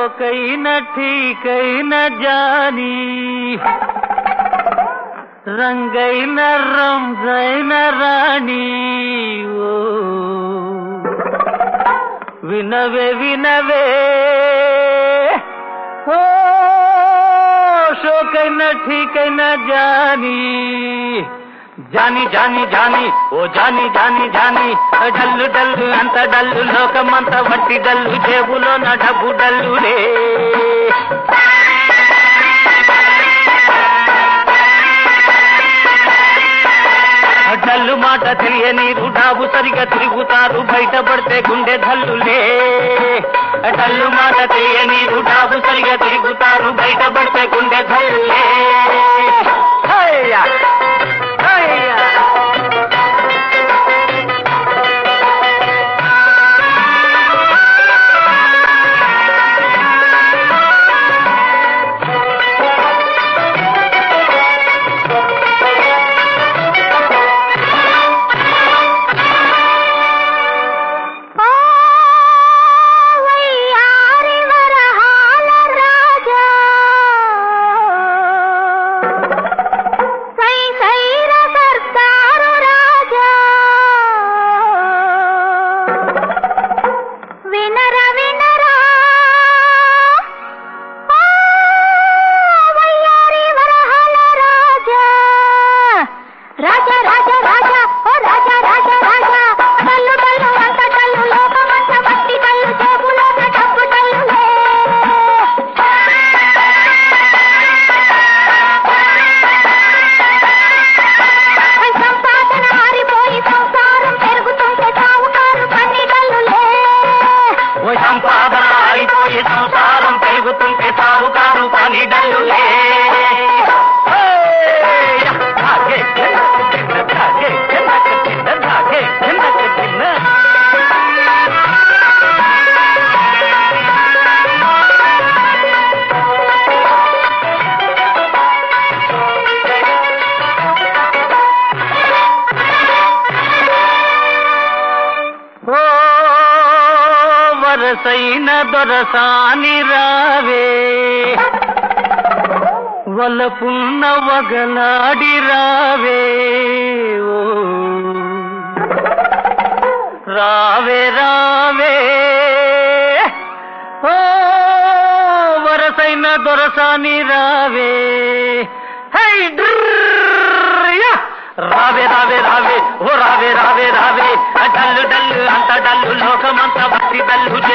షోకైన ఠీకైన జానీ రంగైన రంజైన రాణి ఓ వినవే వినవే ఓ షోకైన ఠీకైన జానీ జాని జాని జాని ఓ Johnny Johnny Johnny dull dull అంత డల్లు లోకమంత వట్టి డల్లు జేబులో నా డబ్బు డల్లు రే డల్లు మాట తెలియని రుడాబు సరిగా తిరుగుతారు బయటపడితే గుండె ధల్లులే డల్లు మాట తెలియని రుడాబు సరిగా తిరుగుతారు బయటపడితే గుండె ధల్లులే హయ్యా హయ్యా ఓ వయ్యారి వరహాల రాజా సై సైర సర్దారు రాజా వినర వినరా ఓ వయ్యారి వరహాల రాజా రాజా రాజా రాజా ఓ రాజా రాజా రాజా డల్లు డల్లు అంత డల్లు లోకమంత మట్టి డల్లు జేబులో నా డబ్బు డల్లులే సంపాదన ఆరిపోయి సంసారం పెరుగుతుంటే సావుకారు కన్ని డల్లులే ఓ సంపాదన అయిపోయి సంసారం పెరుగుతుంటే సాగుకారు పని డల్లులే హేయ్యా! ధాగే జిన్నక జిన్న, ధాగే జిన్నక జిన్న, ధాగే జిన్నక జిన్న. ఓ వరసైన దొరసాని రావే వలపున్న వగలాడి రావే ఓ రావే రావే ఓ వరసైన దొరసాని రావే హై డ్రయ్యా! రావే రావే రావే ఓ రావే రావే రావే డల్లు డల్లు అంత డల్లు లోకమంత భక్తి డల్లు